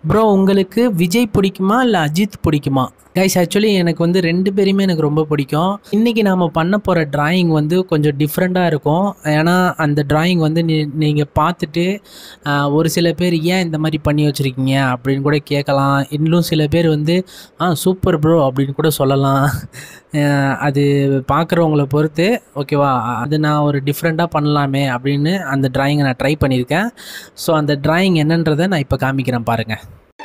Bro உங்களுக்கு விஜய் பிடிக்குமா இல்லை அஜித் பிடிக்குமா கைஸ் ஆக்சுவலி எனக்கு வந்து ரெண்டு பேருமே எனக்கு ரொம்ப பிடிக்கும் இன்றைக்கி நாம் பண்ண போகிற டிராயிங் வந்து கொஞ்சம் டிஃப்ரெண்ட்டாக இருக்கும் ஏன்னா அந்த டிராயிங் வந்து நீ நீங்கள் பார்த்துட்டு ஆஹ், ஒரு சில பேர் ஏன் இந்த மாதிரி பண்ணி வச்சுருக்கீங்க அப்படின்னு கூட கேட்கலாம் இன்னும் சில பேர் வந்து ஆ சூப்பர் ப்ரோ அப்படின்னு கூட சொல்லலாம் ஆஹ், அது பார்க்குறவங்கள பொறுத்து ஓகேவா அது நான் ஒரு டிஃப்ரெண்ட்டாக பண்ணலாமே அப்படின்னு அந்த டிராயிங்கை நான் ட்ரை பண்ணியிருக்கேன் ஸோ அந்த டிராயிங் என்னன்றதை நான் இப்போ காமிக்கிறேன் பாருங்கள்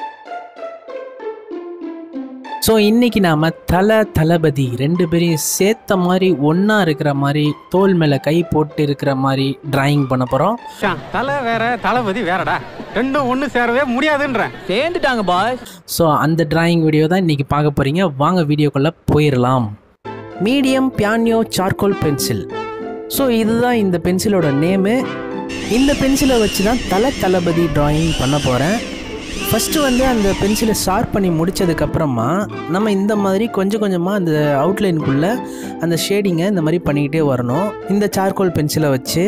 ஸோ இன்னைக்கு நாம் தல தளபதி ரெண்டு பேரையும் சேர்த்த மாதிரி ஒன்றா இருக்கிற மாதிரி தோல் மேலே கை போட்டு இருக்கிற மாதிரி டிராயிங் பண்ண போகிறோம் மச்சான், தலை வேற தளபதி வேறடா ரெண்டும் ஒண்ணு சேரவே முடியாதுன்றேன் சேர்ந்துட்டாங்க பாஸ் ஸோ அந்த டிராயிங் வீடியோ தான் இன்றைக்கி பார்க்க போகிறீங்க வாங்க வீடியோக்குள்ளே போயிடலாம் மீடியம் பியானியோ சார்கோல் பென்சில் ஸோ இதுதான் இந்த பென்சிலோட நேமு இந்த பென்சிலை வச்சு தான் தல தளபதி டிராயிங் பண்ண போகிறேன் ஃபஸ்ட்டு வந்து அந்த பென்சிலை ஷார்ப் பண்ணி முடித்ததுக்கப்புறமா நம்ம இந்த மாதிரி கொஞ்சம் கொஞ்சமாக அந்த அவுட்லைனுக்குள்ளே அந்த ஷேடிங்கை இந்த மாதிரி பண்ணிக்கிட்டே வரணும் இந்த சார்கோல் பென்சிலை வச்சு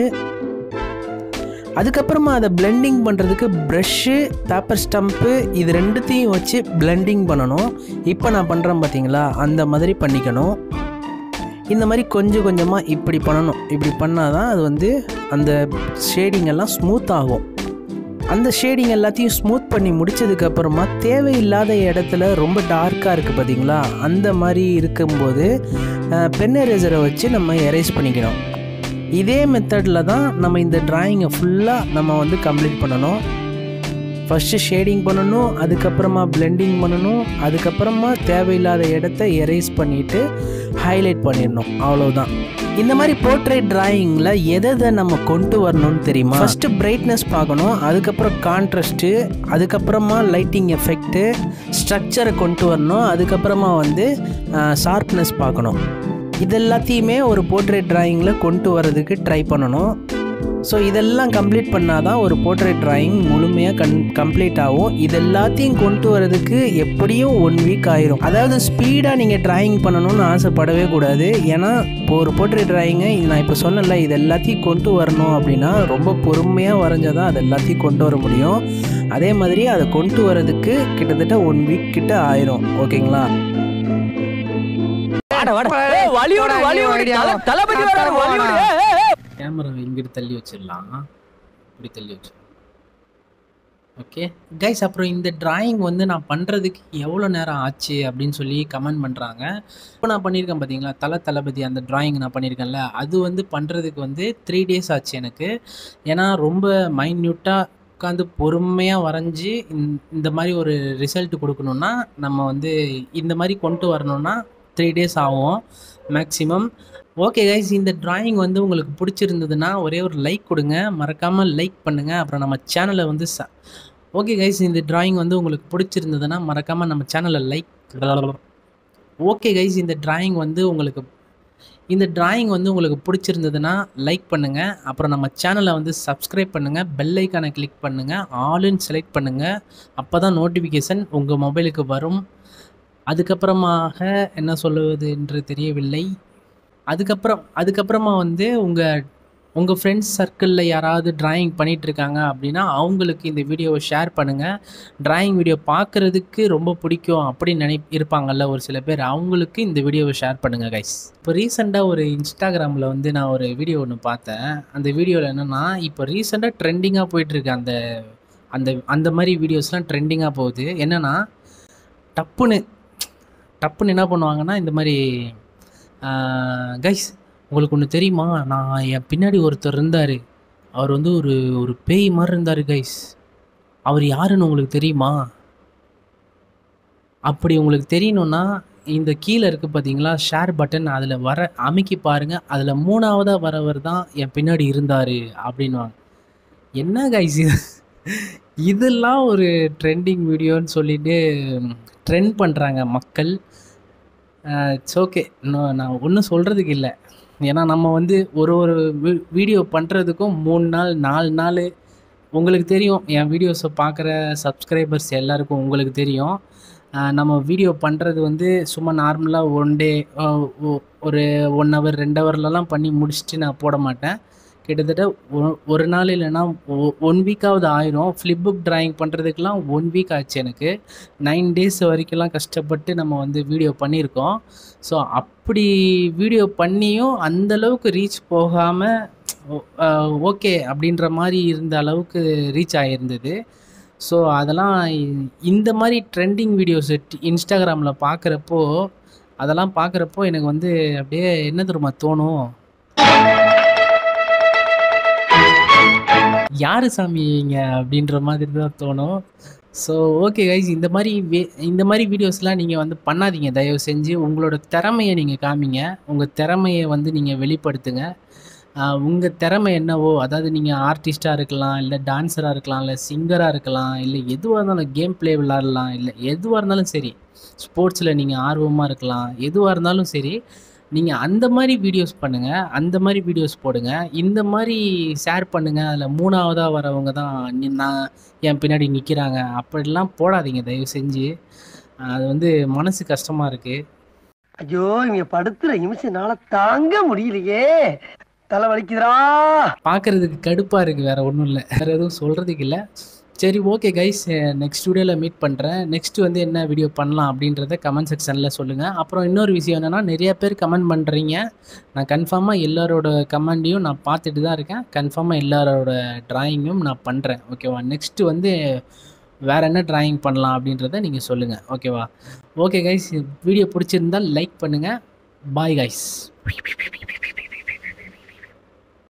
அதுக்கப்புறமா அதை பிளெண்டிங் பண்ணுறதுக்கு ப்ரஷ்ஷு பேப்பர் ஸ்டம்ப்பு இது ரெண்டுத்தையும் வச்சு பிளெண்டிங் பண்ணணும் இப்போ நான் பண்ணுறேன் பார்த்தீங்களா அந்த மாதிரி பண்ணிக்கணும் இந்த மாதிரி கொஞ்சம் கொஞ்சமாக இப்படி பண்ணணும் இப்படி பண்ணால் தான் அது வந்து அந்த ஷேடிங் எல்லாம் ஸ்மூத் ஆகும் அந்த ஷேடிங் எல்லாத்தையும் ஸ்மூத் பண்ணி முடிச்சதுக்கப்புறமா தேவையில்லாத இடத்துல ரொம்ப டார்க்காக இருக்குது பார்த்தீங்களா அந்த மாதிரி இருக்கும்போது பென் எரேசரை வச்சு நம்ம எரேஸ் பண்ணிக்கணும் இதே மெத்தடில் தான் நம்ம இந்த டிராயிங்கை ஃபுல்லாக நம்ம வந்து கம்ப்ளீட் பண்ணணும் ஃபஸ்ட்டு ஷேடிங் பண்ணணும் அதுக்கப்புறமா பிளெண்டிங் பண்ணணும் அதுக்கப்புறமா தேவையில்லாத இடத்த எரேஸ் பண்ணிவிட்டு ஹைலைட் பண்ணிடணும் அவ்வளவுதான் இந்த மாதிரி போர்ட்ரேட் டிராயிங்கில் எதை எதை நம்ம கொண்டு வரணும்னு தெரியுமா ஃபஸ்ட்டு பிரைட்னஸ் பார்க்கணும் அதுக்கப்புறம் கான்ட்ராஸ்ட்டு அதுக்கப்புறமா லைட்டிங் எஃபெக்ட்டு ஸ்ட்ரக்சரை கொண்டு வரணும் அதுக்கப்புறமா வந்து ஷார்ப்னஸ் பார்க்கணும் இது எல்லாத்தையுமே ஒரு போர்ட்ரேட் டிராயிங்கில் கொண்டு வரதுக்கு ட்ரை பண்ணணும் ஸோ இதெல்லாம் கம்ப்ளீட் பண்ணால் தான் ஒரு போர்ட்ரேட் டிராயிங் முழுமையாக கன் கம்ப்ளீட் ஆகும் இது எல்லாத்தையும் கொண்டு வரதுக்கு எப்படியும் ஒன் வீக் ஆயிரும் அதாவது ஸ்பீடாக நீங்கள் டிராயிங் பண்ணணும்னு ஆசைப்படவே கூடாது ஏன்னா இப்போ ஒரு போர்ட்ரேட் டிராயிங்கை நான் இப்போ சொன்னல இது எல்லாத்தையும் கொண்டு வரணும் அப்படின்னா ரொம்ப பொறுமையாக வரைஞ்சால் தான் அது எல்லாத்தையும் கொண்டு வர முடியும் அதே மாதிரி அதை கொண்டு வரதுக்கு கிட்டத்தட்ட ஒன் வீக் கிட்ட ஆயிரும் ஓகேங்களா வாட வாட ஏய், வலியோடு வலியோடு தல- தளபதி வர வலியோடு ஏய், ஏய், ஏய். கேமரா இங்கிட்டு தள்ளி வச்சிடலாம் இப்படி தள்ளி வச்சு ஓகே கைஸ் அப்புறம் இந்த டிராயிங் வந்து நான் பண்ணுறதுக்கு எவ்வளோ நேரம் ஆச்சு அப்படின்னு சொல்லி கமெண்ட் பண்ணுறாங்க இப்போ நான் பண்ணியிருக்கேன் பார்த்தீங்களா தல தளபதி அந்த டிராயிங் நான் பண்ணியிருக்கேன்ல அது வந்து பண்ணுறதுக்கு வந்து த்ரீ டேஸ் ஆச்சு எனக்கு ஏன்னா ரொம்ப மைன்யூட்டாக உட்காந்து பொறுமையாக வரைஞ்சி இந்த- இந்த மாதிரி ஒரு ரிசல்ட் கொடுக்கணுன்னா நம்ம வந்து இந்த மாதிரி கொண்டு வரணும்னா த்ரீ டேஸ் ஆகும் மேக்ஸிமம் ஓகே கைஸ் இந்த டிராயிங் வந்து உங்களுக்கு பிடிச்சிருந்ததுன்னா ஒரே ஒரு லைக் கொடுங்க மறக்காமல் லைக் பண்ணுங்கள் அப்புறம் நம்ம சேனலை வந்து ச ஓகே கைஸ் இந்த டிராயிங் வந்து உங்களுக்கு பிடிச்சிருந்ததுன்னா மறக்காமல் நம்ம சேனலை லைக் ஓகே கைஸ் இந்த டிராயிங் வந்து உங்களுக்கு இந்த டிராயிங் வந்து உங்களுக்கு பிடிச்சிருந்ததுன்னா லைக் பண்ணுங்கள் அப்புறம் நம்ம சேனலை வந்து சப்ஸ்கிரைப் பண்ணுங்கள் பெல் ஐக்கானை கிளிக் பண்ணுங்கள் ஆளுன்னு செலக்ட் பண்ணுங்கள் அப்போ தான் நோட்டிஃபிகேஷன் உங்கள் மொபைலுக்கு வரும் அதுக்கப்புறமாக என்ன சொல்லுவது என்று தெரியவில்லை அதுக்கப்புறம் அதுக்கப்புறமா வந்து உங்கள் உங்கள் ஃப்ரெண்ட்ஸ் சர்க்கிளில் யாராவது டிராயிங் பண்ணிட்டு இருக்காங்க அப்படின்னா அவங்களுக்கு இந்த வீடியோவை ஷேர் பண்ணுங்கள் டிராயிங் வீடியோ பார்க்குறதுக்கு ரொம்ப பிடிக்கும் அப்படின்னு நினை இருப்பாங்கல்ல ஒரு சில பேர் அவங்களுக்கு இந்த வீடியோவை ஷேர் பண்ணுங்கள் கைஸ் இப்போ ரீசெண்டாக ஒரு இன்ஸ்டாகிராமில் வந்து நான் ஒரு வீடியோ ஒன்று பார்த்தேன் அந்த வீடியோவில் என்னென்னா இப்போ ரீசெண்டாக ட்ரெண்டிங்காக போயிட்டுருக்கு அந்த அந்த அந்த மாதிரி வீடியோஸ்லாம் ட்ரெண்டிங்காக போகுது என்னென்னா டப்புன்னு டப்புன்னு என்ன பண்ணுவாங்கன்னா இந்த மாதிரி கைஸ் உங்களுக்கு ஒன்று தெரியுமா நான் என் பின்னாடி ஒருத்தர் இருந்தார் அவர் வந்து ஒரு ஒரு பேய் மாதிரி இருந்தார் கைஸ் அவர் யாருன்னு உங்களுக்கு தெரியுமா அப்படி உங்களுக்கு தெரியணும்னா இந்த கீழே இருக்குது பார்த்தீங்களா ஷேர் பட்டன் அதில் வர அமைக்கி பாருங்கள் அதில் மூணாவதாக வரவர் தான் என் பின்னாடி இருந்தார் அப்படின்வாங்க என்ன கைஸ் இது இதெல்லாம் ஒரு ட்ரெண்டிங் வீடியோன்னு சொல்லிட்டு ட்ரெண்ட் பண்ணுறாங்க மக்கள் இட்ஸ் ஓகே இன்னும் நான் ஒன்றும் சொல்கிறதுக்கு இல்லை ஏன்னா நம்ம வந்து ஒரு ஒரு வீடியோ பண்ணுறதுக்கும் மூணு நாள் நாலு நாள் உங்களுக்கு தெரியும் என் வீடியோஸை பார்க்குற சப்ஸ்கிரைபர்ஸ் எல்லாருக்கும் உங்களுக்கு தெரியும் ஆஹ் நம்ம வீடியோ பண்ணுறது வந்து சும்மா நார்மலாக ஒன் டே ஒரு ஒன் ஹவர் ரெண்டு ஹவர்லலாம் பண்ணி முடிச்சுட்டு நான் போட மாட்டேன் கிட்டத்தட்ட ஒ- ஒரு நாள் இல்லைன்னா ஒன் வீக்காவது ஆயிரும் ஃப்ளிப் புக் டிராயிங் பண்ணுறதுக்கெலாம் ஒன் வீக் ஆச்சு எனக்கு நைன் டேஸ் வரைக்கும்லாம் கஷ்டப்பட்டு நம்ம வந்து வீடியோ பண்ணியிருக்கோம் ஸோ அப்படி வீடியோ பண்ணியும் அந்த அளவுக்கு ரீச் போகாமல் ஓகே அப்படின்ற மாதிரி இருந்த அளவுக்கு ரீச் ஆகியிருந்தது ஸோ அதெல்லாம் இ- இந்த மாதிரி ட்ரெண்டிங் வீடியோஸ் இன்ஸ்டாகிராமில் பார்க்குறப்போ அதெல்லாம் பார்க்குறப்போ எனக்கு வந்து அப்படியே என்ன தெரியுமா தோணும் யாரு சாமி இவங்க அப்படின்ற மாதிரி தான் தோணும் ஸோ ஓகே கைஸ் இந்த மாதிரி வே- இந்த மாதிரி வீடியோஸ்லாம் நீங்கள் வந்து பண்ணாதீங்க தயவு செஞ்சு உங்களோட திறமையை நீங்கள் காமிங்க உங்கள் திறமையை வந்து நீங்கள் வெளிப்படுத்துங்க உங்கள் திறமை என்னவோ அதாவது நீங்கள் ஆர்டிஸ்ட்டாக இருக்கலாம் இல்லை டான்ஸராக இருக்கலாம் இல்லை சிங்கராக இருக்கலாம் இல்லை எதுவாக இருந்தாலும் கேம் ப்ளே விளாட்லாம் இல்லை எதுவாக இருந்தாலும் சரி ஸ்போர்ட்ஸில் நீங்கள் ஆர்வமாக இருக்கலாம் எதுவாக இருந்தாலும் சரி நீங்கள் அந்த மாதிரி வீடியோஸ் பண்ணுங்கள் அந்த மாதிரி வீடியோஸ் போடுங்க இந்த மாதிரி ஷேர் பண்ணுங்கள் அதில் மூணாவதாக வரவங்க தான் நீ- நான் என் பின்னாடி நிற்கிறாங்க அப்படிலாம் போடாதீங்க தயவு செஞ்சு அது வந்து மனசு கஷ்டமாக இருக்குது ஐயோ இவங்க படுத்துற நிமிஷம்னால தாங்க முடியலையே தலை வலிக்குதுடா பார்க்குறதுக்கு கடுப்பாக இருக்குது வேறு ஒன்றும் இல்லை வேறு எதுவும் சொல்கிறதுக்கு இல்லை சரி ஓகே கைஸ் நெக்ஸ்ட் வீடியோவில் மீட் பண்ணுறேன் நெக்ஸ்ட் வந்து என்ன வீடியோ பண்ணலாம் அப்படின்றத கமெண்ட் செக்ஷனில் சொல்லுங்கள் அப்புறம் இன்னொரு விஷயம் என்னென்னா நிறைய பேர் கமெண்ட் பண்ணுறீங்க நான் கன்ஃபார்மாக எல்லாரோட கமெண்டையும் நான் பார்த்துட்டு தான் இருக்கேன் கன்ஃபார்மாக எல்லாரோட டிராயிங்கும் நான் பண்ணுறேன் ஓகேவா நெக்ஸ்ட்டு வந்து வேறு என்ன டிராயிங் பண்ணலாம் அப்படின்றத நீங்கள் சொல்லுங்கள் ஓகேவா ஓகே கைஸ் வீடியோ பிடிச்சிருந்தால் லைக் பண்ணுங்கள் பாய் கைஸ்